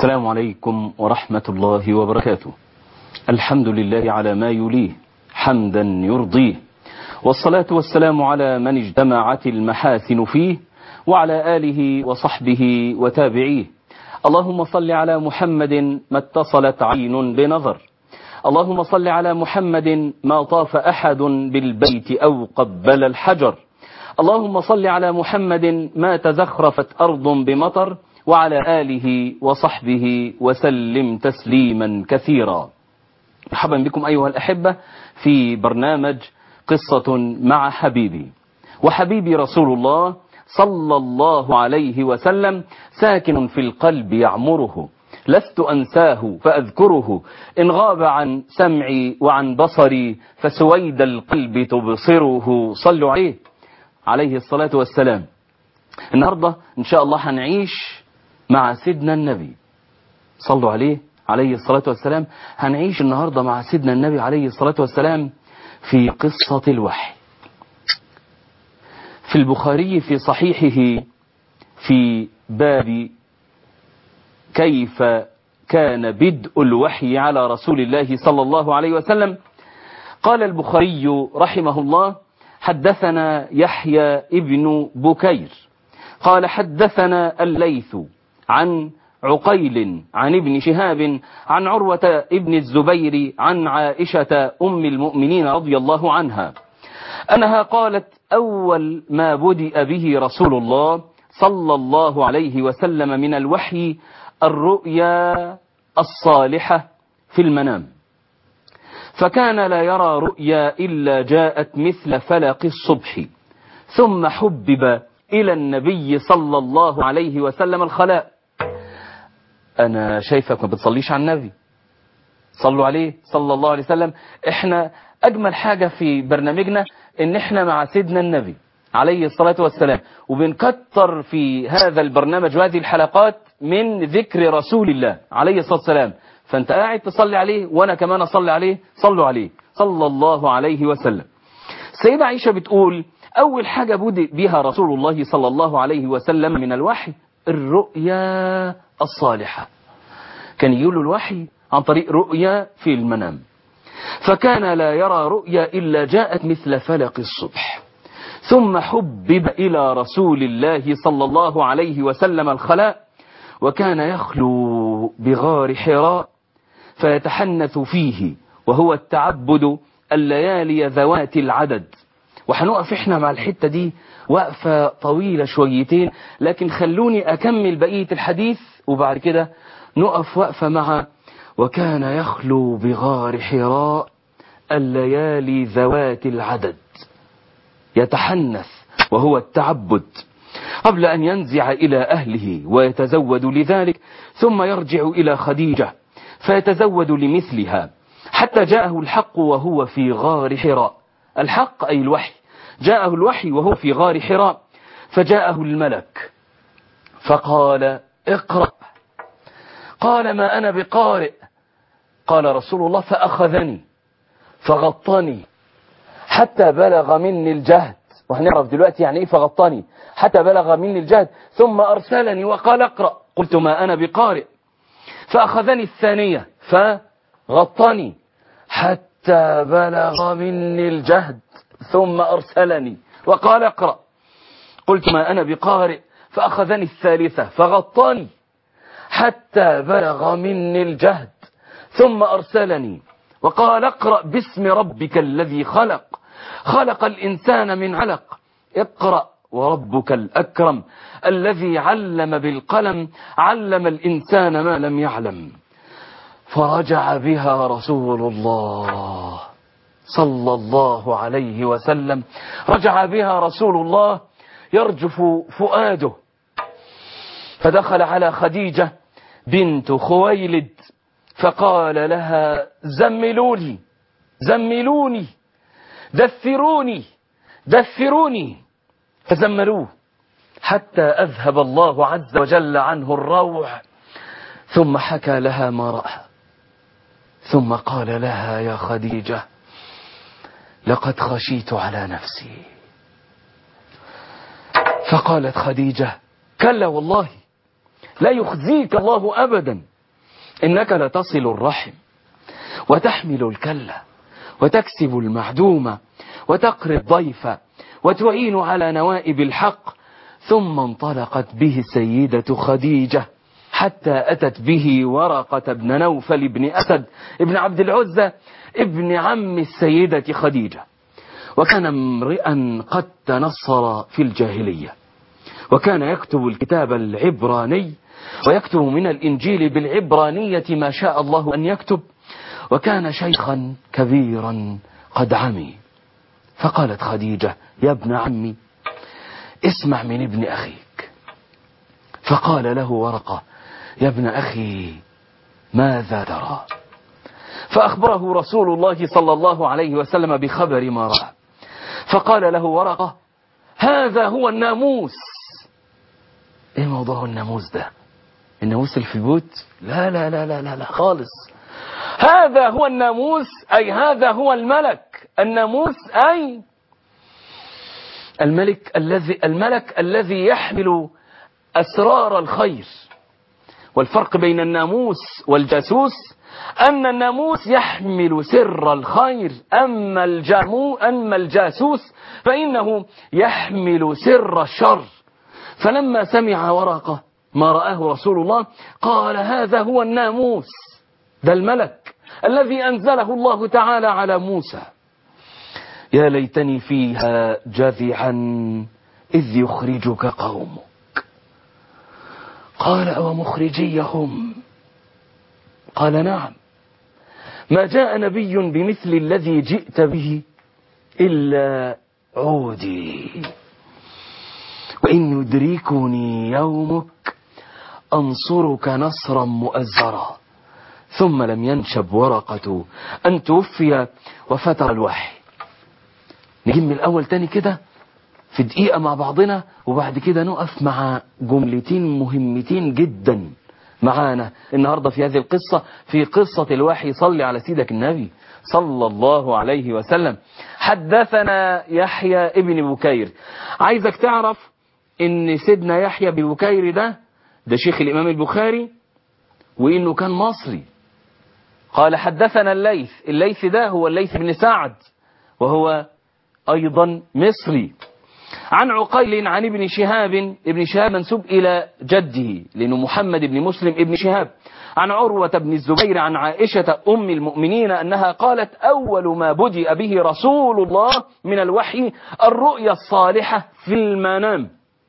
السلام عليكم ورحمة الله وبركاته الحمد لله على ما يليه حمدا يرضيه والصلاة والسلام على من اجتمعت المحاسن فيه وعلى آله وصحبه وتابعيه اللهم صل على محمد ما اتصلت عين بنظر اللهم صل على محمد ما طاف أحد بالبيت أو قبل الحجر اللهم صل على محمد ما تزخرفت أرض بمطر وعلى آله وصحبه وسلم تسليما كثيرا مرحبا بكم أيها الأحبة في برنامج قصة مع حبيبي وحبيبي رسول الله صلى الله عليه وسلم ساكن في القلب يعمره لست أنساه فأذكره إن غاب عن سمعي وعن بصري فسويد القلب تبصره صلوا عليه عليه الصلاة والسلام النهاردة إن شاء الله هنعيش مع سيدنا النبي صلوا عليه عليه الصلاة والسلام هنعيش النهاردة مع سيدنا النبي عليه الصلاة والسلام في قصة الوحي في البخاري في صحيحه في باب كيف كان بدء الوحي على رسول الله صلى الله عليه وسلم قال البخاري رحمه الله حدثنا يحيى ابن بكير قال حدثنا الليث عن عقيل عن ابن شهاب عن عروة ابن الزبير عن عائشة أم المؤمنين رضي الله عنها أنها قالت أول ما بدأ به رسول الله صلى الله عليه وسلم من الوحي الرؤيا الصالحة في المنام فكان لا يرى رؤيا إلا جاءت مثل فلق الصبح ثم حبب إلى النبي صلى الله عليه وسلم الخلاء أنا شايفك ما بتصليش على النبي صلوا عليه صلى الله عليه وسلم احنا أجمل حاجة في برنامجنا ان احنا مع سيدنا النبي عليه الصلاة والسلام وبنكتر في هذا البرنامج وهذه الحلقات من ذكر رسول الله عليه الصلاة والسلام فانت قاعد تصلي عليه وانا كمان اصلي عليه صلوا عليه صلى الله عليه وسلم سيدة عائشة بتقول اول حاجة بدأ بها رسول الله صلى الله عليه وسلم من الوحي الرؤيا الصالحة كان يقول الوحي عن طريق رؤيا في المنام فكان لا يرى رؤيا إلا جاءت مثل فلق الصبح ثم حبب إلى رسول الله صلى الله عليه وسلم الخلاء وكان يخلو بغار حراء فيتحنث فيه وهو التعبد الليالي ذوات العدد وهنقف احنا مع الحتة دي وقفة طويلة شويتين لكن خلوني أكمل بقية الحديث وبعد كده نقف وقفة مع وكان يخلو بغار حراء الليالي ذوات العدد يتحنث وهو التعبد قبل أن ينزع إلى أهله ويتزود لذلك ثم يرجع إلى خديجة فيتزود لمثلها حتى جاءه الحق وهو في غار حراء الحق أي الوحي جاءه الوحي وهو في غار حراء فجاءه الملك فقال اقرأ قال ما أنا بقارئ قال رسول الله فأخذني فغطني حتى بلغ مني الجهد وهنعرف دلوقتي يعني ايه فغطني حتى بلغ مني الجهد ثم أرسلني وقال اقرأ قلت ما أنا بقارئ فأخذني الثانية فغطني حتى بلغ مني الجهد ثم أرسلني وقال اقرأ قلت ما أنا بقارئ فأخذني الثالثة فغطاني حتى بلغ مني الجهد ثم أرسلني وقال اقرأ باسم ربك الذي خلق خلق الإنسان من علق اقرأ وربك الأكرم الذي علم بالقلم علم الإنسان ما لم يعلم فرجع بها رسول الله صلى الله عليه وسلم رجع بها رسول الله يرجف فؤاده فدخل على خديجة بنت خويلد فقال لها زملوني زملوني دثروني دثروني فزملوه حتى أذهب الله عز وجل عنه الروع ثم حكى لها ما رأى ثم قال لها يا خديجة لقد خشيت على نفسي فقالت خديجة كلا والله لا يخزيك الله أبدا إنك لتصل الرحم وتحمل الكلة وتكسب المعدومة وتقري الضيف وتعين على نوائب الحق ثم انطلقت به السيدة خديجة حتى أتت به ورقة بن نوفل بن أسد ابن عبد العزة ابن عم السيدة خديجة وكان امرئا قد تنصر في الجاهلية وكان يكتب الكتاب العبراني ويكتب من الإنجيل بالعبرانية ما شاء الله أن يكتب وكان شيخا كبيرا قد عمي فقالت خديجة يا ابن عمي اسمع من ابن أخيك فقال له ورقة يا ابن أخي ماذا ترى فأخبره رسول الله صلى الله عليه وسلم بخبر ما رأى فقال له ورقة هذا هو الناموس ايه موضوع الناموس ده الناموس اللي في البيوت لا لا لا لا لا, لا خالص هذا هو الناموس أي هذا هو الملك الناموس أي الملك الذي الملك الذي يحمل أسرار الخير والفرق بين الناموس والجاسوس أن الناموس يحمل سر الخير أما, الجامو أما الجاسوس فإنه يحمل سر الشر فلما سمع ورقة ما رآه رسول الله قال هذا هو الناموس ده الملك الذي أنزله الله تعالى على موسى يا ليتني فيها جذعا إذ يخرجك قومك قال أو مخرجيهم قال نعم ما جاء نبي بمثل الذي جئت به إلا عودي وإن يدركني يومك أنصرك نصرا مؤزرا ثم لم ينشب ورقة أن توفي وفتر الوحي نجيب من الأول تاني كده في دقيقة مع بعضنا وبعد كده نقف مع جملتين مهمتين جدا معانا النهاردة في هذه القصة في قصة الوحي صلي على سيدك النبي صلى الله عليه وسلم حدثنا يحيى ابن بكير عايزك تعرف ان سيدنا يحيى بن بكير ده ده شيخ الامام البخاري وانه كان مصري قال حدثنا الليث الليث ده هو الليث بن سعد وهو ايضا مصري عن عقيل عن ابن شهاب ابن شهاب منسوب إلى جده لأنه محمد بن مسلم ابن شهاب عن عروة بن الزبير عن عائشة أم المؤمنين أنها قالت أول ما بدأ به رسول الله من الوحي الرؤيا الصالحة في المنام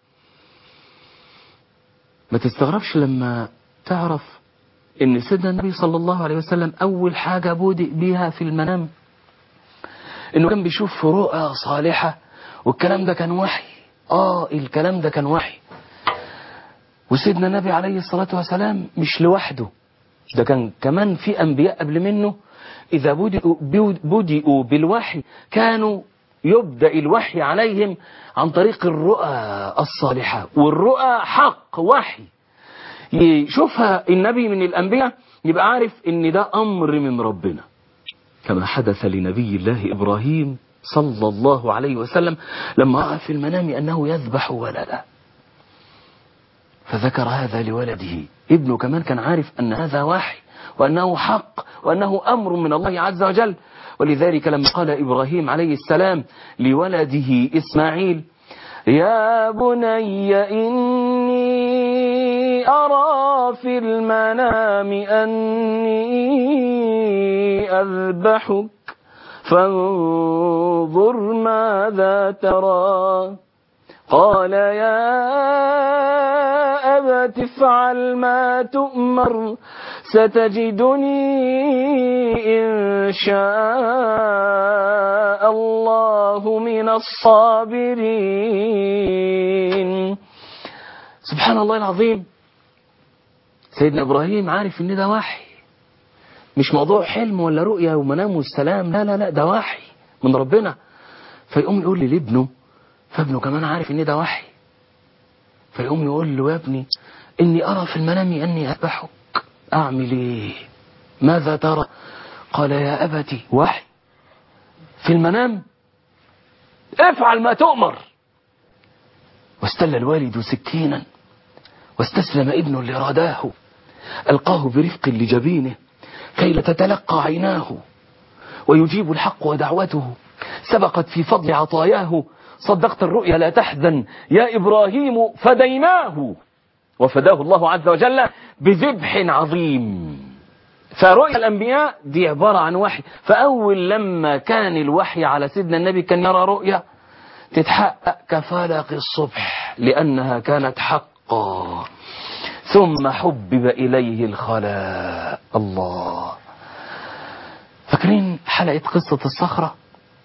ما تستغربش لما تعرف ان سيدنا النبي صلى الله عليه وسلم أول حاجة بدأ بها في المنام انه كان بيشوف رؤى صالحة والكلام ده كان وحي اه الكلام ده كان وحي وسيدنا النبي عليه الصلاة والسلام مش لوحده ده كان كمان في أنبياء قبل منه إذا بدأوا, بدأوا بالوحي كانوا يبدأ الوحي عليهم عن طريق الرؤى الصالحة والرؤى حق وحي يشوفها النبي من الأنبياء يبقى عارف ان ده أمر من ربنا كما حدث لنبي الله إبراهيم صلى الله عليه وسلم لما رأى في المنام أنه يذبح ولدا فذكر هذا لولده ابنه كمان كان عارف أن هذا وحي وأنه حق وأنه أمر من الله عز وجل ولذلك لما قال إبراهيم عليه السلام لولده إسماعيل يا بني إني أرى في المنام أني أذبحك فانظر ماذا ترى قال يا أبت افعل ما تؤمر ستجدني إن شاء الله من الصابرين سبحان الله العظيم سيدنا إبراهيم عارف إن ده وحي مش موضوع حلم ولا رؤية ومنام والسلام لا لا لا ده وحي من ربنا فيقوم يقول لي لابنه فابنه كمان عارف ان ده وحي فيقوم يقول له يا ابني اني ارى في المنام اني اذبحك اعمل ايه ماذا ترى قال يا ابتي وحي في المنام افعل ما تؤمر واستل الوالد سكينا واستسلم ابنه لراداه ألقاه برفق لجبينه كي لا تتلقى عيناه ويجيب الحق ودعوته سبقت في فضل عطاياه صدقت الرؤيا لا تحزن يا إبراهيم فديناه وفداه الله عز وجل بذبح عظيم فرؤيا الأنبياء دي عبارة عن وحي فأول لما كان الوحي على سيدنا النبي كان يرى رؤيا تتحقق كفلق الصبح لأنها كانت حقا ثم حبب إليه الخلاء الله فاكرين حلقة قصة الصخرة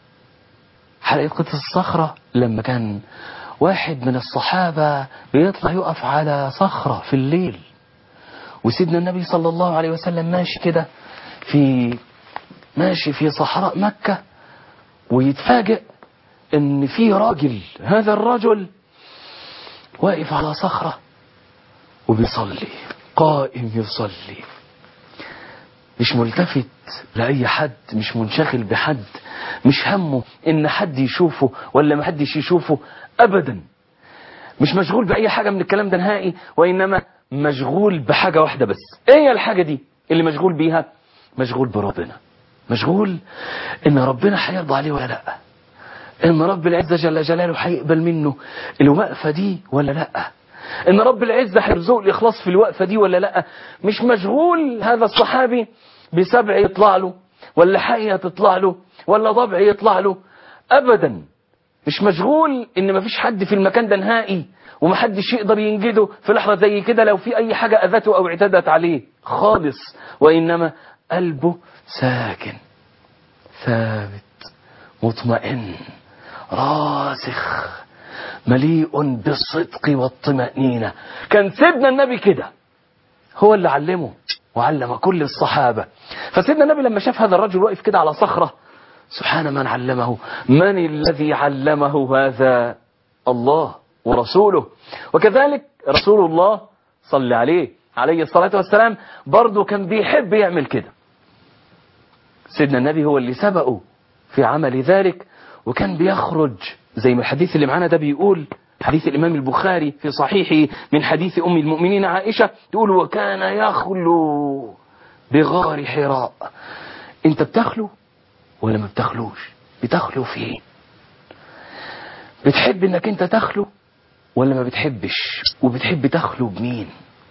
حلقة قصة الصخرة لما كان واحد من الصحابة بيطلع يقف على صخرة في الليل وسيدنا النبي صلى الله عليه وسلم ماشي كده في ماشي في صحراء مكة ويتفاجئ ان في راجل هذا الرجل واقف على صخرة وبيصلي قائم يصلي مش ملتفت لأي حد مش منشغل بحد مش همه ان حد يشوفه ولا ما حدش يشوفه ابدا مش مشغول بأي حاجة من الكلام ده نهائي وإنما مشغول بحاجة واحدة بس ايه هي الحاجة دي اللي مشغول بيها مشغول بربنا مشغول ان ربنا هيرضى عليه ولا لا ان رب العزة جل جلاله هيقبل منه الوقفة دي ولا لا ان رب العزة هيرزقه الاخلاص في الوقفة دي ولا لا مش مشغول هذا الصحابي بسبع يطلع له ولا حية تطلع له ولا ضبع يطلع له ابدا مش مشغول ان مفيش حد في المكان ده نهائي ومحدش يقدر ينجده في لحظة زي كده لو في اي حاجة اذته او اعتدت عليه خالص وانما قلبه ساكن ثابت مطمئن راسخ مليء بالصدق والطمأنينة كان سيدنا النبي كده هو اللي علمه وعلم كل الصحابة فسيدنا النبي لما شاف هذا الرجل واقف كده على صخرة سبحان من علمه من الذي علمه هذا الله ورسوله وكذلك رسول الله صلى عليه عليه الصلاة والسلام برضه كان بيحب يعمل كده سيدنا النبي هو اللي سبقه في عمل ذلك وكان بيخرج زي ما الحديث اللي معانا ده بيقول حديث الإمام البخاري في صحيحه من حديث أم المؤمنين عائشة تقول وكان يخلو بغار حراء انت بتخلو ولا ما بتخلوش بتخلو فين بتحب انك انت تخلو ولا ما بتحبش وبتحب تخلو بمين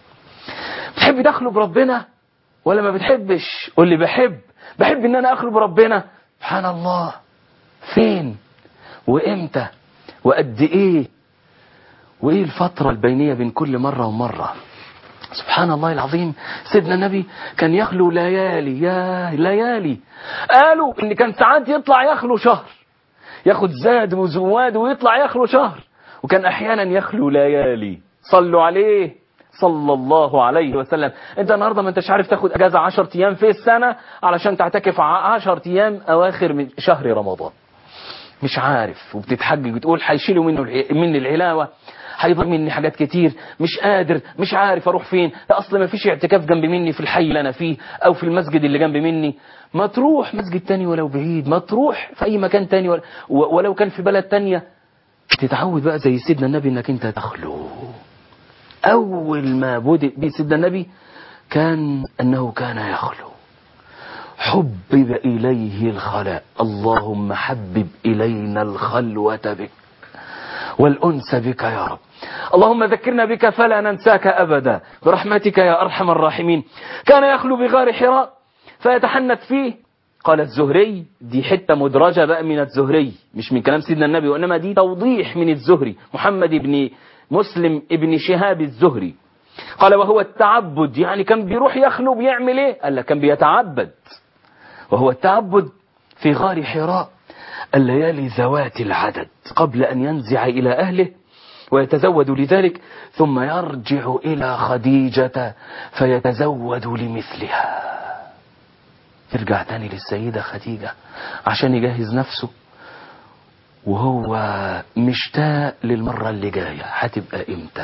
بتحب تخلو بربنا ولا ما بتحبش قول لي بحب بحب ان انا اخلو بربنا سبحان الله فين وامتى وقد ايه وايه الفترة البينية بين كل مرة ومرة سبحان الله العظيم سيدنا النبي كان يخلو ليالي يا ليالي قالوا ان كان ساعات يطلع يخلو شهر ياخد زاد وزواد ويطلع يخلو شهر وكان احيانا يخلو ليالي صلوا عليه صلى الله عليه وسلم انت النهارده ما انتش عارف تاخد اجازه 10 ايام في السنه علشان تعتكف 10 ايام اواخر من شهر رمضان مش عارف وبتتحجج وتقول هيشيلوا منه مني العلاوه هيضيع مني حاجات كتير مش قادر مش عارف اروح فين ده اصل ما فيش اعتكاف جنب مني في الحي اللي انا فيه او في المسجد اللي جنب مني ما تروح مسجد تاني ولو بعيد ما تروح في اي مكان تاني ولو كان في بلد تانية تتعود بقى زي سيدنا النبي انك انت تخلو اول ما بدأ به سيدنا النبي كان انه كان يخلو حبب إليه الخلاء اللهم حبب إلينا الخلوة بك والأنس بك يا رب اللهم ذكرنا بك فلا ننساك أبدا برحمتك يا أرحم الراحمين كان يخلو بغار حراء فيتحنث فيه قال الزهري دي حتة مدرجة بقى من الزهري مش من كلام سيدنا النبي وإنما دي توضيح من الزهري محمد بن مسلم ابن شهاب الزهري قال وهو التعبد يعني كان بيروح يخلو بيعمل ايه قال لك كان بيتعبد وهو التعبد في غار حراء الليالي ذوات العدد قبل أن ينزع إلى أهله ويتزود لذلك ثم يرجع إلى خديجة فيتزود لمثلها يرجع تاني للسيدة خديجة عشان يجهز نفسه وهو مشتاق للمرة اللي جاية هتبقى امتى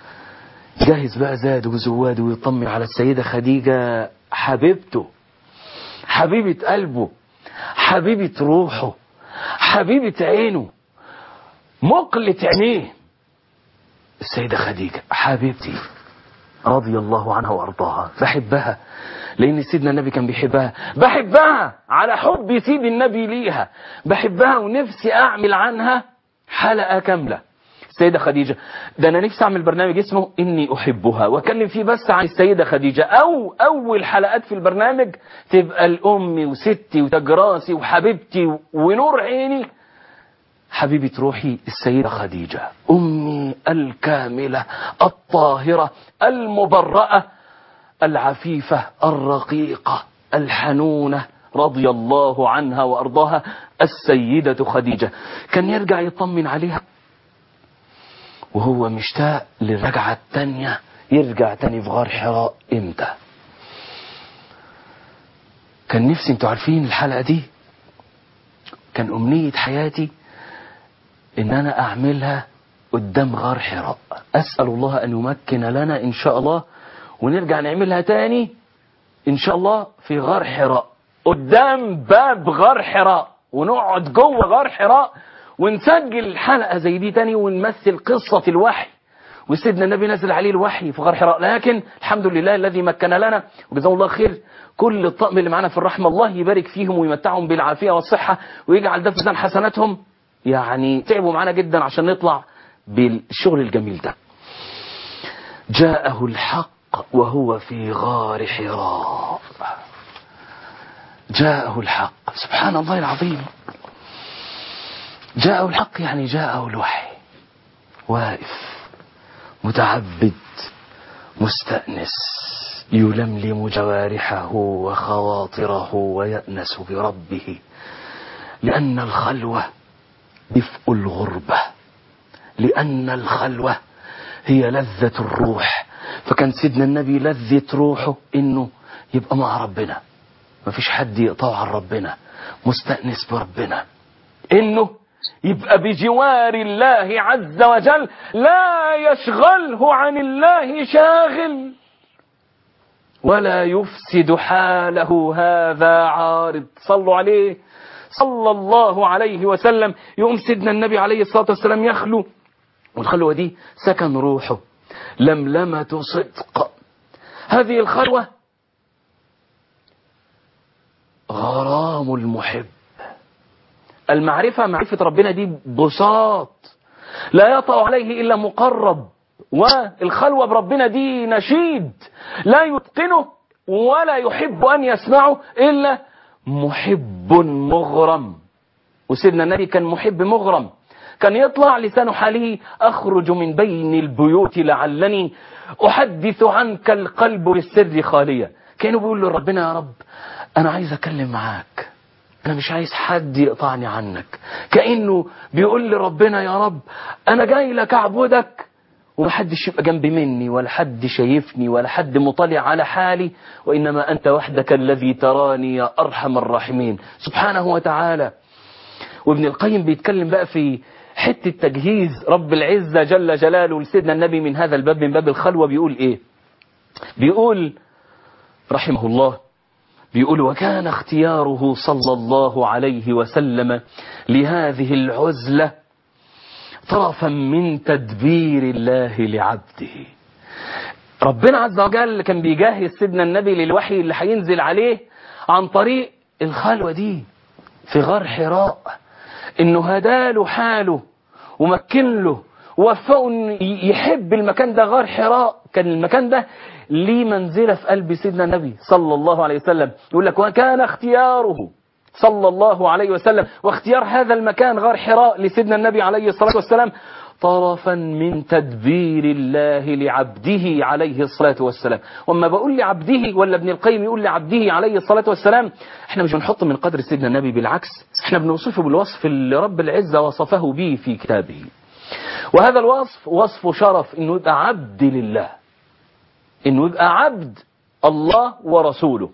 جاهز بقى زاد وزواد ويطمن على السيدة خديجة حبيبته حبيبة قلبه حبيبة روحه حبيبة عينه مقلة عينيه السيدة خديجة حبيبتي رضي الله عنها وارضاها بحبها لان سيدنا النبي كان بيحبها بحبها على حب سيد النبي ليها بحبها ونفسي اعمل عنها حلقة كاملة السيدة خديجة ده أنا نفسي أعمل برنامج اسمه إني أحبها وأكلم فيه بس عن السيدة خديجة أو أول حلقات في البرنامج تبقى الأمي وستي وتجراسي وحبيبتي ونور عيني حبيبة روحي السيدة خديجة أمي الكاملة الطاهرة المبرأة العفيفة الرقيقة الحنونة رضي الله عنها وأرضاها السيدة خديجة كان يرجع يطمن عليها وهو مشتاق للرجعة التانية يرجع تاني في غار حراء امتى كان نفسي انتوا عارفين الحلقة دي كان أمنية حياتي ان انا اعملها قدام غار حراء اسأل الله ان يمكن لنا ان شاء الله ونرجع نعملها تاني ان شاء الله في غار حراء قدام باب غار حراء ونقعد جوه غار حراء ونسجل حلقة زي دي تاني ونمثل قصة الوحي وسيدنا النبي نزل عليه الوحي في غار حراء لكن الحمد لله الذي مكن لنا وجزاه الله خير كل الطقم اللي معانا في الرحمة الله يبارك فيهم ويمتعهم بالعافية والصحة ويجعل ده في ميزان حسناتهم يعني تعبوا معانا جدا عشان نطلع بالشغل الجميل ده جاءه الحق وهو في غار حراء جاءه الحق سبحان الله العظيم جاءه الحق يعني جاءه الوحي واقف متعبد مستأنس يلملم جوارحه وخواطره ويأنس بربه لأن الخلوة دفء الغربة لأن الخلوة هي لذة الروح فكان سيدنا النبي لذة روحه إنه يبقى مع ربنا مفيش حد يقطعه عن ربنا مستأنس بربنا إنه يبقى بجوار الله عز وجل لا يشغله عن الله شاغل ولا يفسد حاله هذا عارض صلوا عليه صلى الله عليه وسلم يقوم سيدنا النبي عليه الصلاة والسلام يخلو والخلوة دي سكن روحه لملمة صدق هذه الخلوة غرام المحب المعرفة معرفة ربنا دي بساط لا يطأ عليه إلا مقرب والخلوة بربنا دي نشيد لا يتقنه ولا يحب أن يسمعه إلا محب مغرم وسيدنا النبي كان محب مغرم كان يطلع لسان حاله أخرج من بين البيوت لعلني أحدث عنك القلب بالسر خالية كانوا بيقول لربنا يا رب أنا عايز أكلم معاك أنا مش عايز حد يقطعني عنك كأنه بيقول لربنا يا رب أنا جاي لك أعبدك ومحدش يبقى جنبي مني ولا حد شايفني ولا حد مطلع على حالي وإنما أنت وحدك الذي تراني يا أرحم الراحمين سبحانه وتعالى وابن القيم بيتكلم بقى في حتة تجهيز رب العزة جل جلاله لسيدنا النبي من هذا الباب من باب الخلوة بيقول إيه بيقول رحمه الله بيقول وكان اختياره صلى الله عليه وسلم لهذه العزلة طرفا من تدبير الله لعبده ربنا عز وجل كان بيجهز سيدنا النبي للوحي اللي هينزل عليه عن طريق الخلوة دي في غار حراء انه هداله حاله ومكن له ووفقه يحب المكان ده غار حراء كان المكان ده ليه منزلة في قلب سيدنا النبي صلى الله عليه وسلم يقول لك وكان اختياره صلى الله عليه وسلم واختيار هذا المكان غار حراء لسيدنا النبي عليه الصلاة والسلام طرفا من تدبير الله لعبده عليه الصلاة والسلام وما بقول لعبده ولا ابن القيم يقول لعبده عليه الصلاة والسلام احنا مش بنحط من قدر سيدنا النبي بالعكس احنا بنوصفه بالوصف اللي رب العزة وصفه به في كتابه وهذا الوصف وصف شرف انه يبقى عبد لله انه يبقى عبد الله ورسوله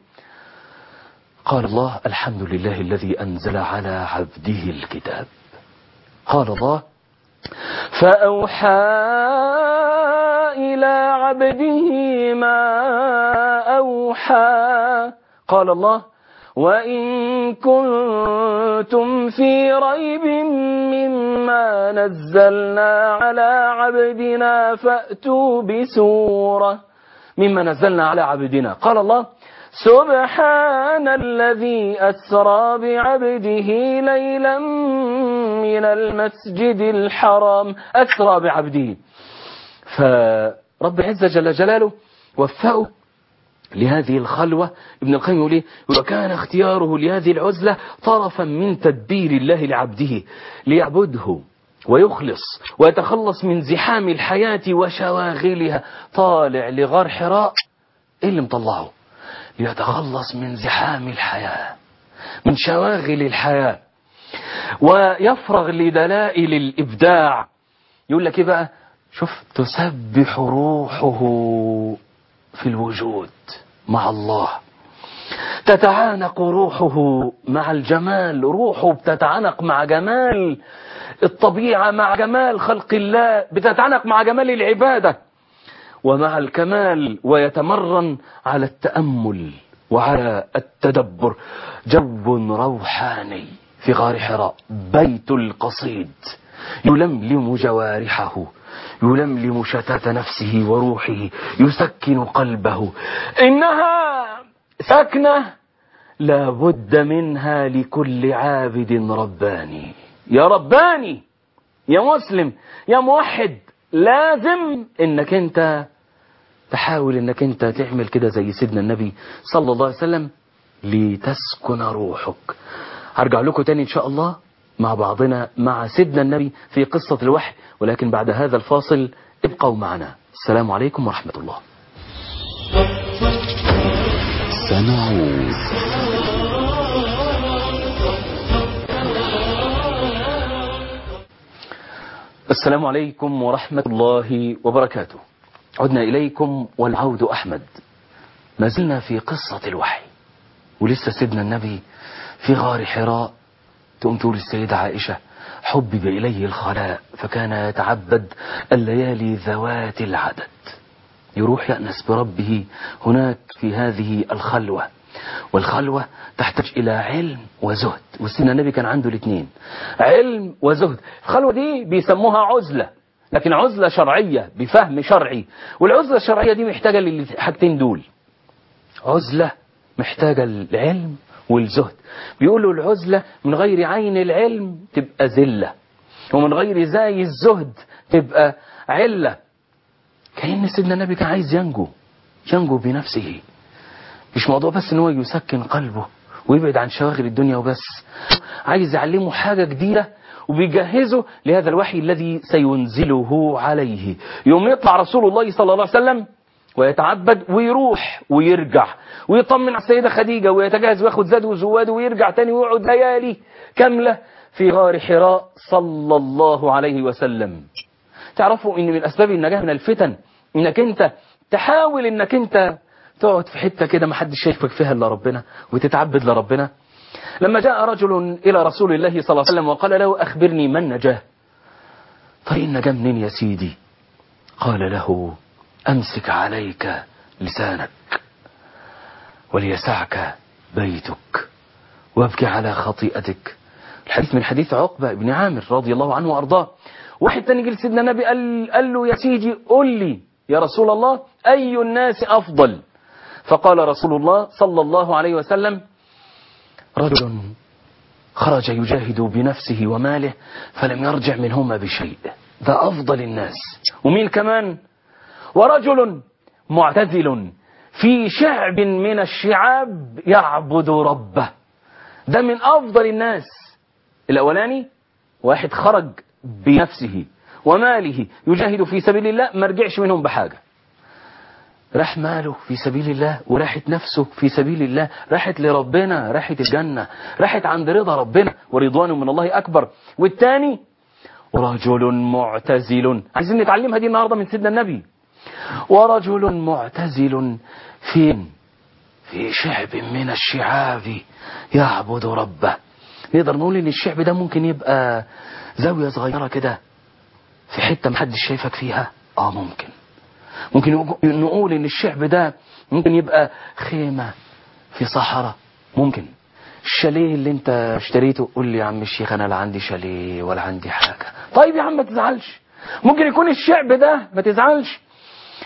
قال الله الحمد لله الذي أنزل على عبده الكتاب قال الله فأوحى إلى عبده ما أوحى قال الله وإن كنتم في ريب مما نزلنا على عبدنا فأتوا بسورة مما نزلنا على عبدنا قال الله سبحان الذي أسرى بعبده ليلا من المسجد الحرام أسرى بعبده فرب العزة جل جلاله وفقه لهذه الخلوة ابن القيم يقول ايه وكان اختياره لهذه العزلة طرفا من تدبير الله لعبده ليعبده ويخلص ويتخلص من زحام الحياة وشواغلها طالع لغار حراء ايه اللي مطلعه ليتخلص من زحام الحياة من شواغل الحياة ويفرغ لدلائل الإبداع يقول لك ايه بقى شوف تسبح روحه في الوجود مع الله تتعانق روحه مع الجمال روحه بتتعانق مع جمال الطبيعة مع جمال خلق الله بتتعانق مع جمال العبادة ومع الكمال ويتمرن على التأمل وعلى التدبر جو روحاني في غار حراء بيت القصيد يلملم جوارحه يلملم شتات نفسه وروحه يسكن قلبه إنها سكنة لا بد منها لكل عابد رباني يا رباني يا مسلم يا موحد لازم انك انت تحاول انك انت تعمل كده زي سيدنا النبي صلى الله عليه وسلم لتسكن روحك هرجع لكم تاني ان شاء الله مع بعضنا مع سيدنا النبي في قصة الوحي ولكن بعد هذا الفاصل ابقوا معنا السلام عليكم ورحمة الله سنعود السلام عليكم ورحمة الله وبركاته عدنا إليكم والعود أحمد ما زلنا في قصة الوحي ولسه سيدنا النبي في غار حراء تقوم تقول السيدة عائشة حبب إليه الخلاء فكان يتعبد الليالي ذوات العدد يروح يأنس بربه هناك في هذه الخلوة والخلوة تحتاج إلى علم وزهد وسيدنا النبي كان عنده الاثنين علم وزهد الخلوة دي بيسموها عزلة لكن عزلة شرعية بفهم شرعي والعزلة الشرعية دي محتاجة للحاجتين دول عزلة محتاجة العلم والزهد بيقولوا العزلة من غير عين العلم تبقى زلة ومن غير زاي الزهد تبقى علة كأن سيدنا النبي كان عايز ينجو ينجو بنفسه مش موضوع بس ان هو يسكن قلبه ويبعد عن شواغل الدنيا وبس عايز يعلمه حاجة جديدة وبيجهزه لهذا الوحي الذي سينزله عليه يوم يطلع رسول الله صلى الله عليه وسلم ويتعبد ويروح ويرجع ويطمن على السيدة خديجة ويتجهز وياخد زاد وزواد ويرجع تاني ويقعد ليالي كاملة في غار حراء صلى الله عليه وسلم تعرفوا ان من اسباب النجاة من الفتن انك انت تحاول انك انت تقعد في حتة كده ما حدش شايفك فيها الا ربنا وتتعبد لربنا لما جاء رجل الى رسول الله صلى الله عليه وسلم وقال له اخبرني من نجاه طريق النجاة منين يا سيدي قال له امسك عليك لسانك وليسعك بيتك وابكي على خطيئتك الحديث من حديث عقبة بن عامر رضي الله عنه وأرضاه واحد تاني جه سيدنا النبي قال, قال له يا سيدي قل لي يا رسول الله أي الناس أفضل فقال رسول الله صلى الله عليه وسلم رجل خرج يجاهد بنفسه وماله فلم يرجع منهما بشيء ده أفضل الناس ومين كمان ورجل معتزل في شعب من الشعاب يعبد ربه ده من أفضل الناس الأولاني واحد خرج بنفسه وماله يجاهد في سبيل الله ما رجعش منهم بحاجة راح ماله في سبيل الله وراحت نفسه في سبيل الله راحت لربنا راحت الجنة راحت عند رضا ربنا ورضوان من الله أكبر والتاني رجل معتزل عايزين نتعلمها دي النهاردة من سيدنا النبي ورجل معتزل فين في شعب من الشعاب يعبد ربه نقدر نقول ان الشعب ده ممكن يبقى زاوية صغيرة كده في حتة محدش شايفك فيها اه ممكن ممكن نقول ان الشعب ده ممكن يبقى خيمة في صحراء ممكن الشاليه اللي انت اشتريته قول لي يا عم الشيخ انا لا عندي شاليه ولا عندي حاجة طيب يا عم ما تزعلش ممكن يكون الشعب ده ما تزعلش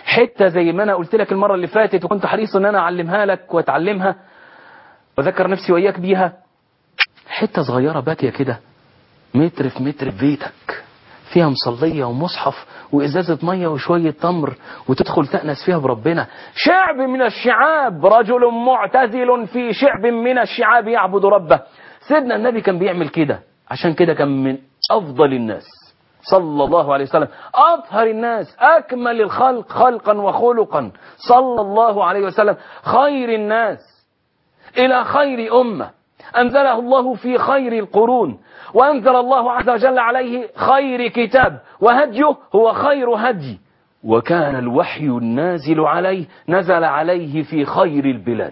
حتة زي ما أنا قلت لك المرة اللي فاتت وكنت حريص أن أنا أعلمها لك وأتعلمها وذكر نفسي وإياك بيها حتة صغيرة باكية كده متر في متر في بيتك فيها مصلية ومصحف وإزازة مية وشوية تمر وتدخل تأنس فيها بربنا شعب من الشعاب رجل معتزل في شعب من الشعاب يعبد ربه سيدنا النبي كان بيعمل كده عشان كده كان من أفضل الناس صلى الله عليه وسلم أطهر الناس أكمل الخلق خلقا وخلقا صلى الله عليه وسلم خير الناس إلى خير أمة أنزله الله في خير القرون وأنزل الله عز وجل عليه خير كتاب وهديه هو خير هدي وكان الوحي النازل عليه نزل عليه في خير البلاد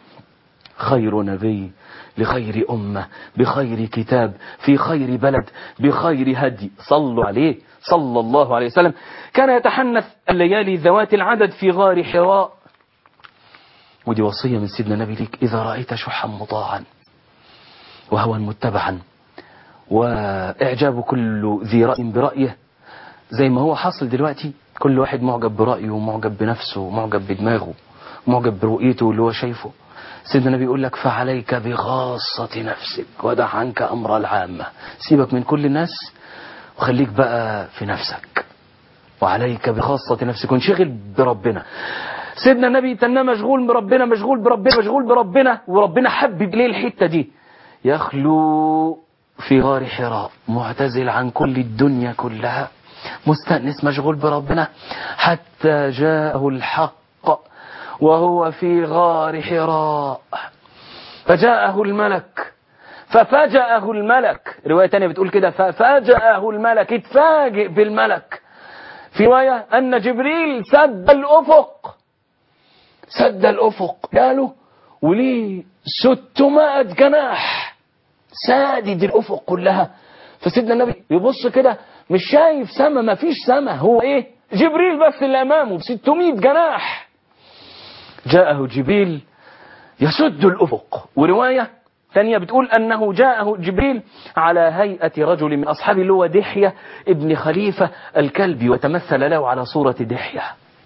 خير نبي لخير أمة بخير كتاب في خير بلد بخير هدي صلوا عليه صلى الله عليه وسلم كان يتحنث الليالي ذوات العدد في غار حراء ودي وصية من سيدنا النبي ليك إذا رأيت شحا مطاعا وهوى متبعا وإعجاب كل ذي رأي برأيه زي ما هو حاصل دلوقتي كل واحد معجب برأيه ومعجب بنفسه ومعجب بدماغه ومعجب برؤيته اللي هو شايفه سيدنا النبي يقول لك فعليك بخاصة نفسك ودع عنك أمر العامة سيبك من كل الناس وخليك بقى في نفسك وعليك بخاصة نفسك وانشغل بربنا سيدنا النبي تنى مشغول بربنا مشغول بربنا مشغول بربنا وربنا حبب ليه الحتة دي يخلو في غار حراء معتزل عن كل الدنيا كلها مستأنس مشغول بربنا حتى جاءه الحق وهو في غار حراء فجاءه الملك ففجأه الملك رواية تانية بتقول كده ففجأه الملك اتفاجئ بالملك في رواية أن جبريل سد الأفق سد الأفق قالوا وليه ستمائة جناح سادد الأفق كلها فسيدنا النبي يبص كده مش شايف سما ما فيش سما هو ايه جبريل بس اللي امامه ب 600 جناح جاءه جبريل يسد الأفق ورواية ثانية بتقول أنه جاءه جبريل على هيئة رجل من أصحابه اللي هو دحية ابن خليفة الكلبي وتمثل له على صورة دحية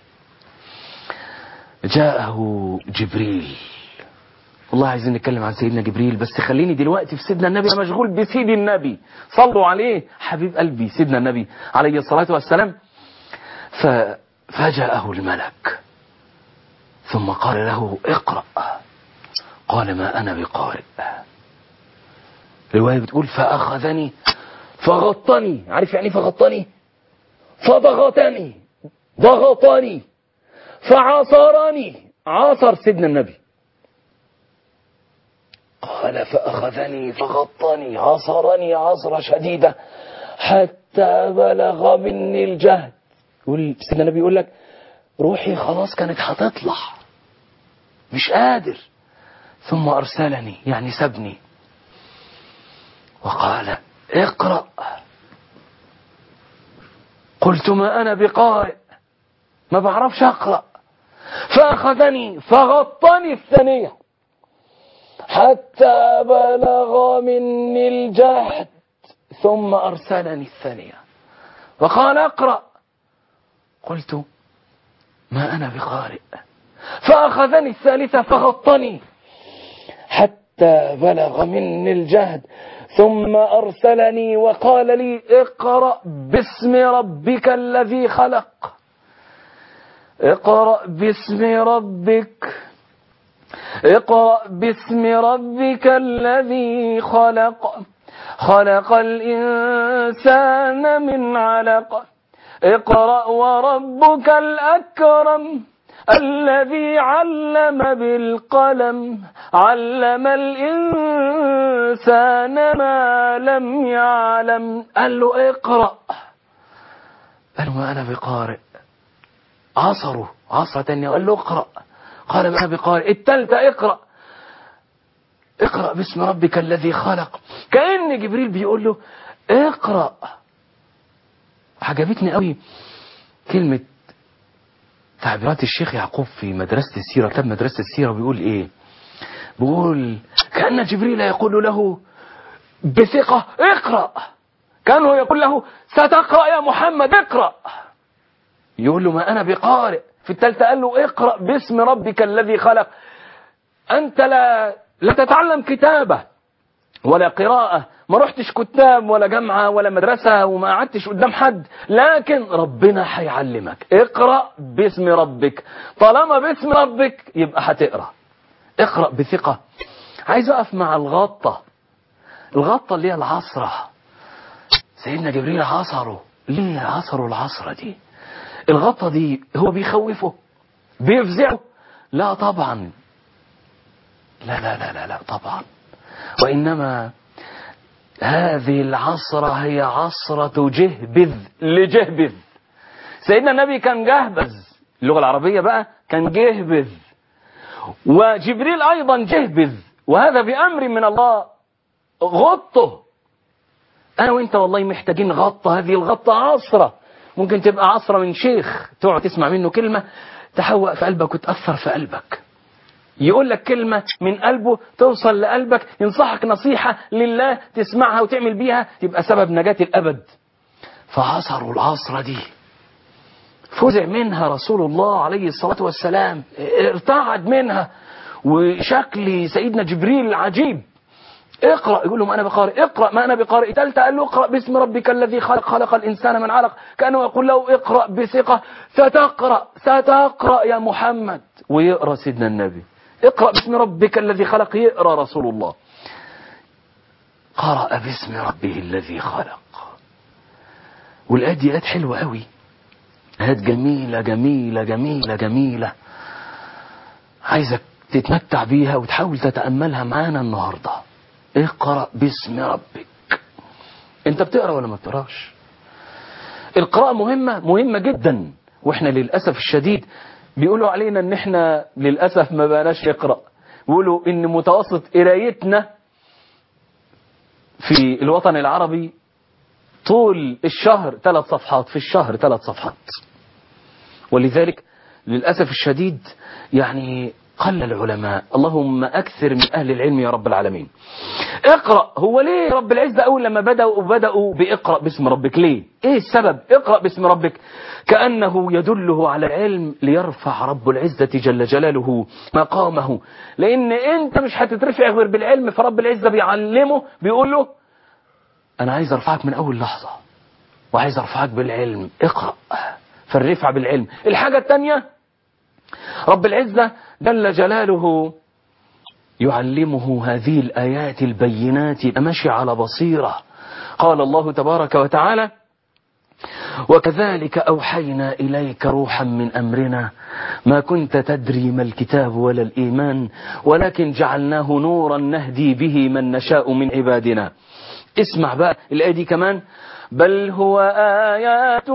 جاءه جبريل والله عايزين نتكلم عن سيدنا جبريل بس خليني دلوقتي في سيدنا النبي أنا مشغول بسيد النبي صلوا عليه حبيب قلبي سيدنا النبي عليه الصلاة والسلام ففجأه الملك ثم قال له اقرأ قال ما أنا بقارئ رواية بتقول فأخذني فغطني عارف يعني فغطني فضغطني ضغطني فعصرني عصر سيدنا النبي قال فأخذني فغطني عصرني عصرة شديدة حتى بلغ مني الجهد يقول سيدنا النبي يقول لك روحي خلاص كانت هتطلع مش قادر ثم أرسلني يعني سبني وقال اقرأ قلت ما أنا بقارئ ما بعرفش أقرأ فأخذني فغطني الثانية حتى بلغ مني الجهد ثم أرسلني الثانية وقال اقرأ قلت ما أنا بقارئ فأخذني الثالثة فغطني حتى بلغ مني الجهد ثم أرسلني وقال لي اقرأ باسم ربك الذي خلق اقرأ باسم ربك اقرأ باسم ربك الذي خلق خلق الإنسان من علق اقرأ وربك الأكرم الذي علم بالقلم علم الإنسان ما لم يعلم قال له اقرأ قال ما أنا بقارئ عصره عصرة تانية قال له اقرأ قال ما أنا بقارئ التالتة اقرأ اقرأ باسم ربك الذي خلق كأن جبريل بيقول له اقرأ عجبتني قوي كلمة تعبيرات الشيخ يعقوب في مدرسة السيرة كتاب مدرسة السيرة بيقول ايه بيقول كأن جبريل يقول له بثقة اقرأ كأنه يقول له ستقرأ يا محمد اقرأ يقول له ما أنا بقارئ في الثالثة قال له اقرأ باسم ربك الذي خلق أنت لا لا تتعلم كتابة ولا قراءة ما رحتش كتاب ولا جامعة ولا مدرسة وما قعدتش قدام حد لكن ربنا هيعلمك اقرأ باسم ربك طالما باسم ربك يبقى هتقرأ اقرأ بثقة عايز أقف مع الغطة الغطة اللي هي العصرة سيدنا جبريل عصره ليه عصروا العصرة دي الغطة دي هو بيخوفه بيفزعه لا طبعا لا لا لا لا, لا طبعا وإنما هذه العصرة هي عصرة جهبذ لجهبذ سيدنا النبي كان جهبذ اللغة العربية بقى كان جهبذ وجبريل أيضا جهبذ وهذا بأمر من الله غطه أنا وإنت والله محتاجين غطة هذه الغطة عصرة ممكن تبقى عصرة من شيخ تقعد تسمع منه كلمة تحوق في قلبك وتأثر في قلبك يقول لك كلمة من قلبه توصل لقلبك ينصحك نصيحة لله تسمعها وتعمل بيها تبقى سبب نجاة الأبد فعصروا العصرة دي فزع منها رسول الله عليه الصلاة والسلام ارتعد منها وشكل سيدنا جبريل عجيب اقرأ يقول لهم أنا بقارئ اقرأ ما أنا بقارئ تالتة قال له اقرأ باسم ربك الذي خلق خلق الإنسان من علق كأنه يقول له اقرأ بثقة ستقرأ ستقرأ يا محمد ويقرأ سيدنا النبي اقرأ باسم ربك الذي خلق يقرأ رسول الله قرأ باسم ربه الذي خلق والآية دي آيات حلوة قوي آيات جميلة جميلة جميلة جميلة عايزك تتمتع بيها وتحاول تتأملها معانا النهاردة اقرأ باسم ربك انت بتقرأ ولا ما بتقراش القراءة مهمة مهمة جدا واحنا للأسف الشديد بيقولوا علينا ان احنا للأسف ما بقناش نقرأ بيقولوا ان متوسط قرايتنا في الوطن العربي طول الشهر ثلاث صفحات في الشهر ثلاث صفحات ولذلك للأسف الشديد يعني قل العلماء اللهم أكثر من أهل العلم يا رب العالمين اقرأ هو ليه رب العزة أول لما بدأوا بدأوا بإقرأ باسم ربك ليه إيه السبب اقرأ باسم ربك كأنه يدله على العلم ليرفع رب العزة جل جلاله مقامه لأن أنت مش هتترفع غير بالعلم فرب العزة بيعلمه بيقول له أنا عايز أرفعك من أول لحظة وعايز أرفعك بالعلم اقرأ فالرفع بالعلم الحاجة الثانية رب العزة جل جلاله يعلمه هذه الآيات البينات مشي على بصيرة قال الله تبارك وتعالى وكذلك أوحينا إليك روحا من أمرنا ما كنت تدري ما الكتاب ولا الإيمان ولكن جعلناه نورا نهدي به من نشاء من عبادنا اسمع بقى الآية دي كمان بل هو آيات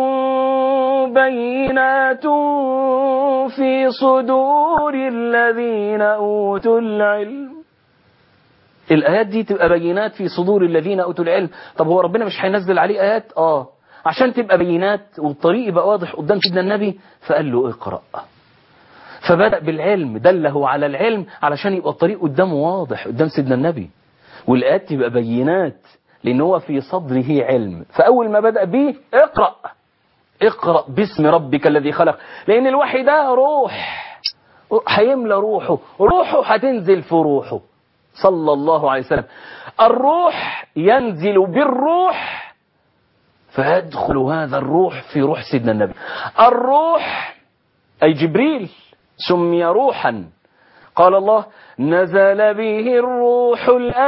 بينات في صدور الذين أوتوا العلم الآيات دي تبقى بينات في صدور الذين أوتوا العلم طب هو ربنا مش هينزل عليه آيات آه عشان تبقى بينات والطريق يبقى واضح قدام سيدنا النبي فقال له اقرأ فبدأ بالعلم دله على العلم علشان يبقى الطريق قدامه واضح قدام سيدنا النبي والآيات تبقى بينات لأن هو في صدره علم فأول ما بدأ به اقرأ اقرأ باسم ربك الذي خلق لأن الوحي ده روح هيملى روحه روحه هتنزل في روحه صلى الله عليه وسلم الروح ينزل بالروح فيدخل هذا الروح في روح سيدنا النبي الروح أي جبريل سمي روحا قال الله نزل به الروح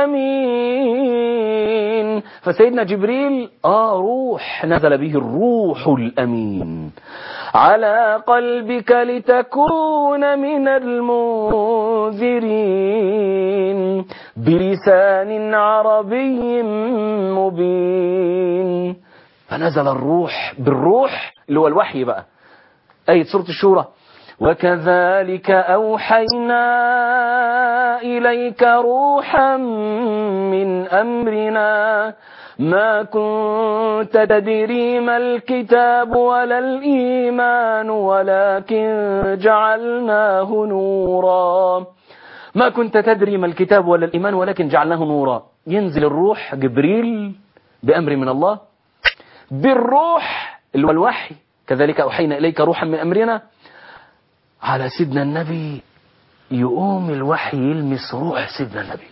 الأمين فسيدنا جبريل آه روح نزل به الروح الأمين على قلبك لتكون من المنذرين بلسان عربي مبين فنزل الروح بالروح اللي هو الوحي بقى آية سورة الشورى وكذلك أوحينا إليك روحا من أمرنا ما كنت تدري ما الكتاب ولا الإيمان ولكن جعلناه نورا ما كنت تدري ما الكتاب ولا الإيمان ولكن جعلناه نورا ينزل الروح جبريل بأمر من الله بالروح اللي هو الوحي كذلك أوحينا إليك روحا من أمرنا على سيدنا النبي يقوم الوحي يلمس روح سيدنا النبي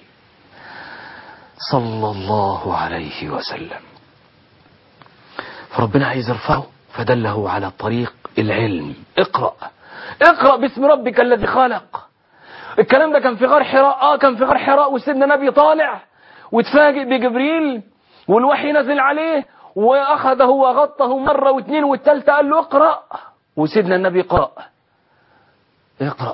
صلى الله عليه وسلم فربنا عايز يرفعه فدله على طريق العلم اقرأ اقرأ باسم ربك الذي خلق الكلام ده كان في غار حراء اه كان في غار حراء وسيدنا النبي طالع وتفاجئ بجبريل والوحي نزل عليه واخذه وغطه مرة واثنين والثالثة قال له اقرأ وسيدنا النبي قرأ اقرأ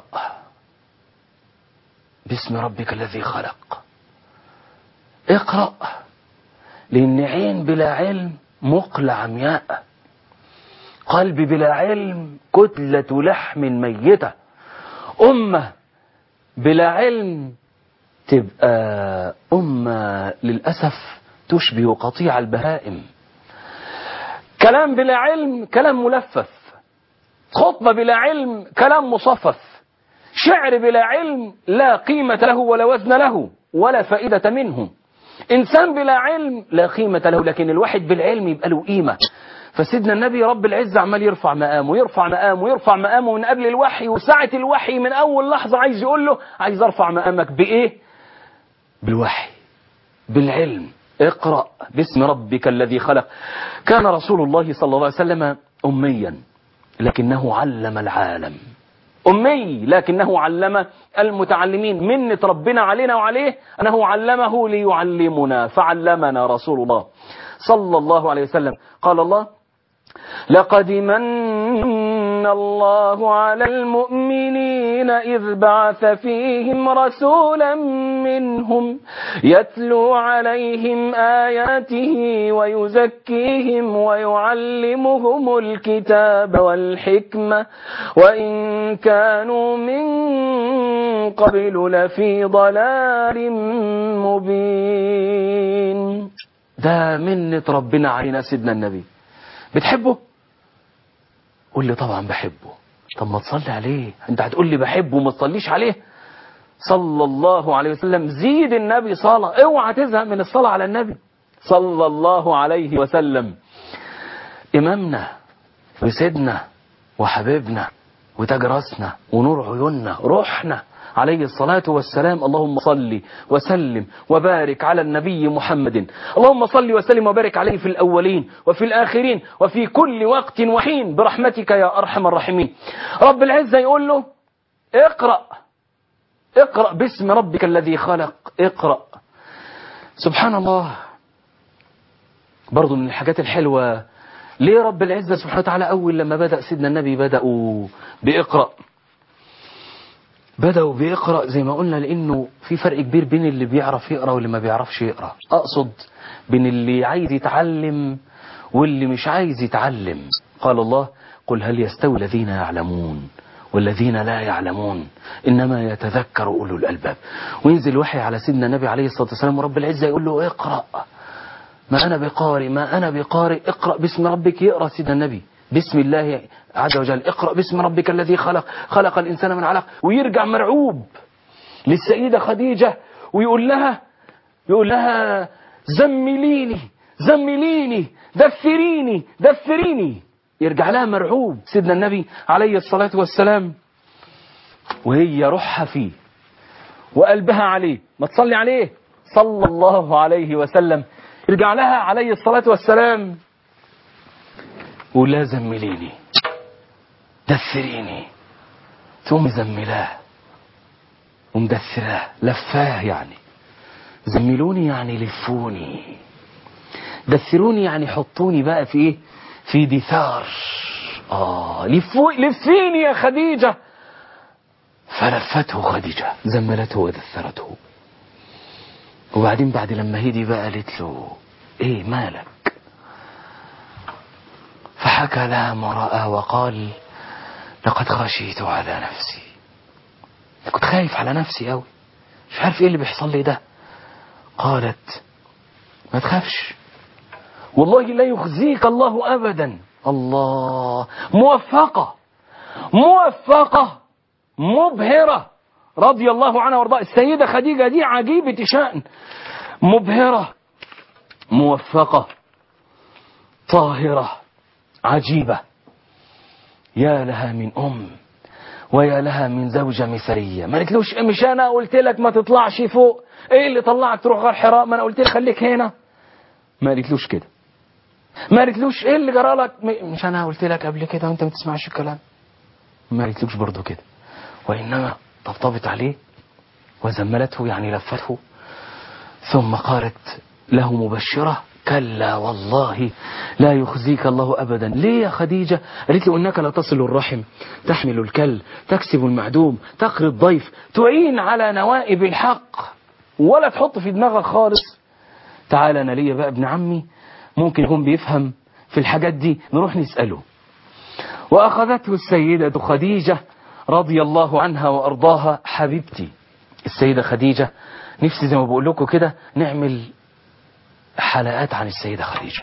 باسم ربك الذي خلق اقرأ لأن عين بلا علم مقلة عمياء قلب بلا علم كتلة لحم ميتة أمة بلا علم تبقى أمة للأسف تشبه قطيع البهائم كلام بلا علم كلام ملفف خطبة بلا علم كلام مصفف شعر بلا علم لا قيمة له ولا وزن له ولا فائدة منه إنسان بلا علم لا قيمة له لكن الواحد بالعلم يبقى له قيمة فسيدنا النبي رب العزة عمال يرفع مقامه يرفع مقامه يرفع مقامه من قبل الوحي وساعة الوحي من أول لحظة عايز يقول له عايز أرفع مقامك بإيه؟ بالوحي بالعلم اقرأ باسم ربك الذي خلق كان رسول الله صلى الله عليه وسلم أميا لكنه علم العالم أمي لكنه علم المتعلمين منة ربنا علينا وعليه أنه علمه ليعلمنا فعلمنا رسول الله صلى الله عليه وسلم قال الله لقد من الله على المؤمنين إذ بعث فيهم رسولا منهم يتلو عليهم آياته ويزكيهم ويعلمهم الكتاب والحكمة وإن كانوا من قبل لفي ضلال مبين ده منة ربنا علينا سيدنا النبي بتحبه قول لي طبعا بحبه طب ما تصلي عليه انت هتقول لي بحبه وما تصليش عليه صلى الله عليه وسلم زيد النبي صلاة اوعى تزهق من الصلاة على النبي صلى الله عليه وسلم إمامنا وسيدنا وحبيبنا وتاج راسنا ونور عيوننا روحنا عليه الصلاة والسلام اللهم صل وسلم وبارك على النبي محمد اللهم صل وسلم وبارك عليه في الأولين وفي الآخرين وفي كل وقت وحين برحمتك يا أرحم الراحمين رب العزة يقول له اقرأ اقرأ باسم ربك الذي خلق اقرأ سبحان الله برضو من الحاجات الحلوة ليه رب العزة سبحانه وتعالى أول لما بدأ سيدنا النبي بدأوا بإقرأ بدأوا بيقرأ زي ما قلنا لأنه في فرق كبير بين اللي بيعرف يقرأ واللي ما بيعرفش يقرأ أقصد بين اللي عايز يتعلم واللي مش عايز يتعلم قال الله قل هل يستوي الذين يعلمون والذين لا يعلمون إنما يتذكر أولو الألباب وينزل وحي على سيدنا النبي عليه الصلاة والسلام ورب العزة يقول له اقرأ ما أنا بقارئ ما أنا بقارئ اقرأ باسم ربك يقرأ سيدنا النبي بسم الله عز وجل اقرأ باسم ربك الذي خلق خلق الإنسان من علق ويرجع مرعوب للسيدة خديجة ويقول لها يقول لها زمليني زمليني دثريني دثريني يرجع لها مرعوب سيدنا النبي عليه الصلاة والسلام وهي روحها فيه وقلبها عليه ما تصلي عليه صلى الله عليه وسلم يرجع لها عليه الصلاة والسلام ولا زمليني دثريني ثم زملاه ومدثراه لفاه يعني زملوني يعني لفوني دثروني يعني حطوني بقى في ايه في دثار اه لفو لفيني يا خديجة فلفته خديجة زملته ودثرته وبعدين بعد لما هدي بقى قالت له ايه مالك فحكى لها ما رأى وقال لقد خشيت على نفسي كنت خايف على نفسي قوي مش عارف ايه اللي بيحصل لي ده قالت ما تخافش والله لا يخزيك الله ابدا الله موفقة موفقة مبهرة رضي الله عنها وارضاها السيدة خديجة دي عجيبة شأن مبهرة موفقة طاهرة عجيبة يا لها من أم ويا لها من زوجة مثالية ما قلتلوش مش أنا قلت لك ما تطلعش فوق إيه اللي طلعك تروح غار حراء ما أنا قلت لك خليك هنا ما قلتلوش كده ما قلتلوش إيه اللي جرى لك م- مش أنا قلت لك قبل كده وأنت ما تسمعش الكلام ما قلتلوش برضه كده وإنما طبطبت عليه وزملته يعني لفته ثم قالت له مبشرة كلا والله لا يخزيك الله أبدا ليه يا خديجة قالت له إنك لا تصل الرحم تحمل الكل تكسب المعدوم تقري الضيف تعين على نوائب الحق ولا تحط في دماغك خالص تعال أنا ليا بقى ابن عمي ممكن يكون بيفهم في الحاجات دي نروح نسأله وأخذته السيدة خديجة رضي الله عنها وأرضاها حبيبتي السيدة خديجة نفسي زي ما بقول لكم كده نعمل حلقات عن السيدة خديجة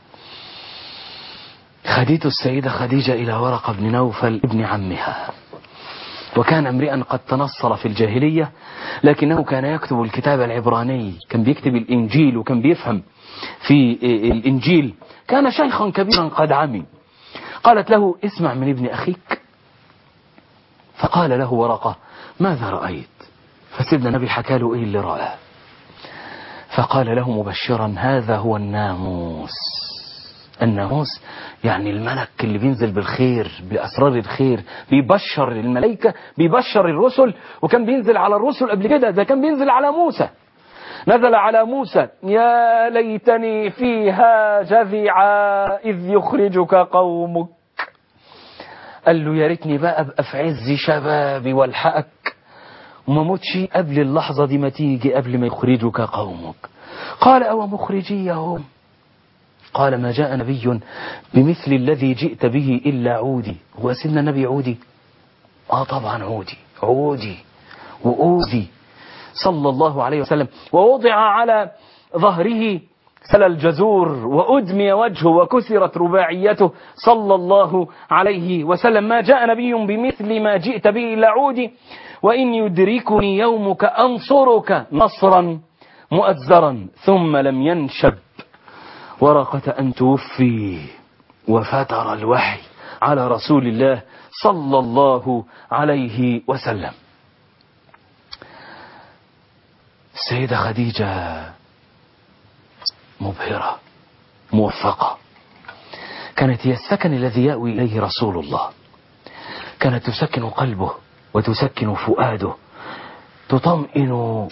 خديت السيدة خديجة إلى ورقة بن نوفل ابن عمها وكان امرئا قد تنصر في الجاهلية لكنه كان يكتب الكتاب العبراني كان بيكتب الإنجيل وكان بيفهم في الإنجيل كان شيخا كبيرا قد عمي قالت له اسمع من ابن أخيك فقال له ورقة ماذا رأيت فسيدنا النبي حكى له إيه اللي رأى فقال له مبشرا هذا هو الناموس الناموس يعني الملك اللي بينزل بالخير بأسرار الخير بيبشر الملائكة بيبشر الرسل وكان بينزل على الرسل قبل كده ده كان بينزل على موسى نزل على موسى يا ليتني فيها جذعا إذ يخرجك قومك قال له يا ريتني بقى ابقى في عز شبابي والحقك وما موتش قبل اللحظة دي ما تيجي قبل ما يخرجك قومك قال أو مخرجيهم قال ما جاء نبي بمثل الذي جئت به إلا عودي هو سيدنا النبي عودي آه طبعا عودي عودي وأوذي صلى الله عليه وسلم ووضع على ظهره سل الجزور وأدمي وجهه وكسرت رباعيته صلى الله عليه وسلم ما جاء نبي بمثل ما جئت به إلا عودي وإن يدركني يومك أنصرك نصرا مؤزرا ثم لم ينشب ورقة أن توفي وفتر الوحي على رسول الله صلى الله عليه وسلم السيدة خديجة مبهرة موفقة كانت هي السكن الذي يأوي إليه رسول الله كانت تسكن قلبه وتسكن فؤاده تطمئن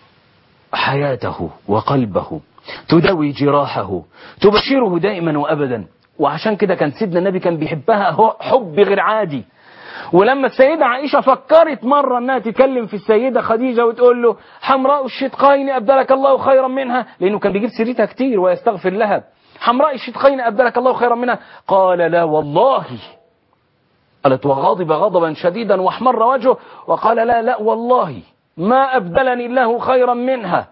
حياته وقلبه تداوي جراحه تبشره دائما وأبدا وعشان كده كان سيدنا النبي كان بيحبها حب غير عادي ولما السيدة عائشة فكرت مرة انها تكلم في السيدة خديجة وتقول له حمراء الشدقين أبدلك الله خيرا منها لأنه كان بيجيب سيرتها كتير ويستغفر لها حمراء الشدقين أبدلك الله خيرا منها قال لا والله قالت وغضب غضبا شديدا واحمر وجهه وقال لا لا والله ما أبدلني الله خيرا منها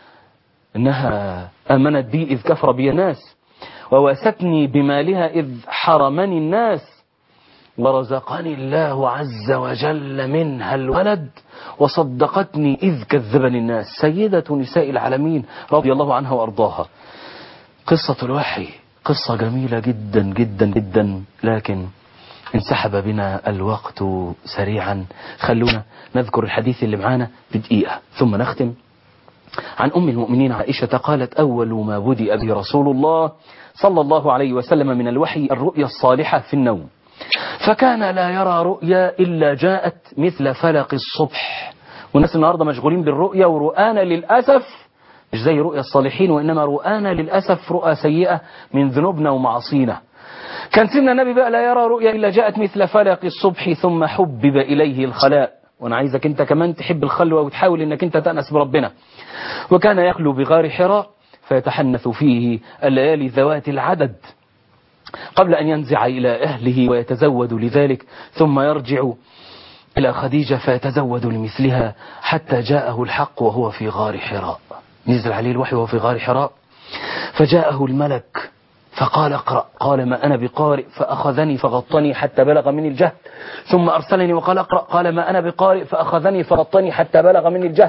إنها آمنت بي إذ كفر بي الناس وواستني بمالها إذ حرمني الناس ورزقني الله عز وجل منها الولد وصدقتني إذ كذبني الناس سيدة نساء العالمين رضي الله عنها وأرضاها قصة الوحي قصة جميلة جدا جدا جدا لكن انسحب بنا الوقت سريعا خلونا نذكر الحديث اللي معانا بدقيقة ثم نختم عن أم المؤمنين عائشة قالت أول ما بدأ به رسول الله صلى الله عليه وسلم من الوحي الرؤيا الصالحة في النوم فكان لا يرى رؤيا إلا جاءت مثل فلق الصبح والناس النهاردة مشغولين بالرؤيا ورؤانا للأسف مش زي رؤيا الصالحين وإنما رؤانا للأسف رؤى سيئة من ذنوبنا ومعاصينا كان سيدنا النبي بقى لا يرى رؤيا إلا جاءت مثل فلق الصبح ثم حبب إليه الخلاء وأنا عايزك أنت كمان تحب الخلوة وتحاول أنك أنت تأنس بربنا وكان يخلو بغار حراء فيتحنث فيه الليالي ذوات العدد قبل أن ينزع إلى أهله ويتزود لذلك ثم يرجع إلى خديجة فيتزود لمثلها حتى جاءه الحق وهو في غار حراء نزل عليه الوحي وهو في غار حراء فجاءه الملك فقال اقرأ قال ما أنا بقارئ فأخذني فغطني حتى بلغ مني الجهد ثم أرسلني وقال اقرأ قال ما أنا بقارئ فأخذني فغطني حتى بلغ مني الجهد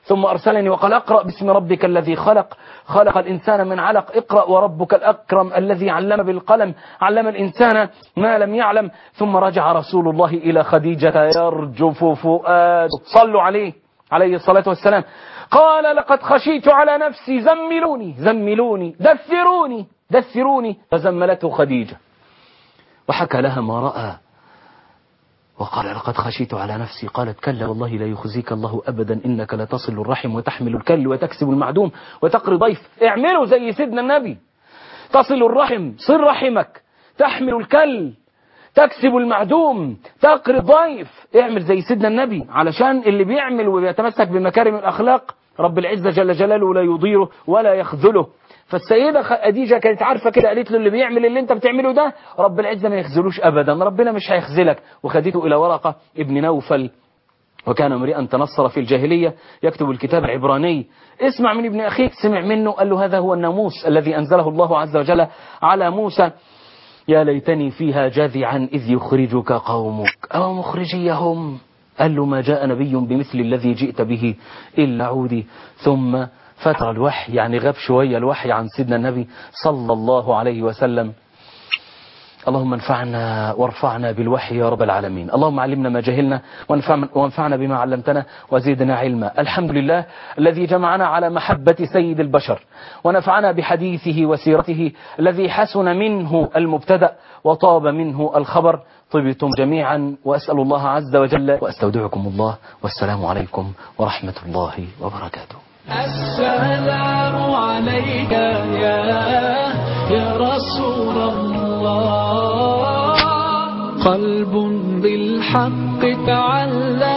ثم أرسلني وقال اقرأ باسم ربك الذي خلق خلق الإنسان من علق اقرأ وربك الأكرم الذي علم بالقلم علم الإنسان ما لم يعلم ثم رجع رسول الله إلى خديجة يرجف فؤاد صلوا عليه عليه الصلاة والسلام قال لقد خشيت على نفسي زملوني زملوني دثروني دثروني فزملته خديجة وحكى لها ما رأى وقال لقد خشيت على نفسي قالت كلا والله لا يخزيك الله أبدا إنك لتصل الرحم وتحمل الكل وتكسب المعدوم وتقري ضيف اعملوا زي سيدنا النبي تصل الرحم صل رحمك تحمل الكل تكسب المعدوم تقري الضيف اعمل زي سيدنا النبي علشان اللي بيعمل وبيتمسك بمكارم الأخلاق رب العزة جل جلاله لا يضيره ولا يخذله فالسيدة خديجة كانت عارفة كده قالت له اللي بيعمل اللي انت بتعمله ده رب العزة ما يخذلوش أبدا ربنا مش هيخذلك وخدته إلى ورقة ابن نوفل وكان امرئا تنصر في الجاهلية يكتب الكتاب العبراني اسمع من ابن أخيك سمع منه قال له هذا هو الناموس الذي أنزله الله عز وجل على موسى يا ليتني فيها جاذعا إذ يخرجك قومك أو مخرجيهم قال له ما جاء نبي بمثل الذي جئت به إلا عودي ثم فترة الوحي يعني غاب شوية الوحي عن سيدنا النبي صلى الله عليه وسلم اللهم انفعنا وارفعنا بالوحي يا رب العالمين اللهم علمنا ما جهلنا وانفعنا, وانفعنا بما علمتنا وزيدنا علما الحمد لله الذي جمعنا على محبة سيد البشر ونفعنا بحديثه وسيرته الذي حسن منه المبتدأ وطاب منه الخبر طبتم جميعا وأسأل الله عز وجل وأستودعكم الله والسلام عليكم ورحمة الله وبركاته السلام عليك يا يا رسول الله قلب بالحق تعلق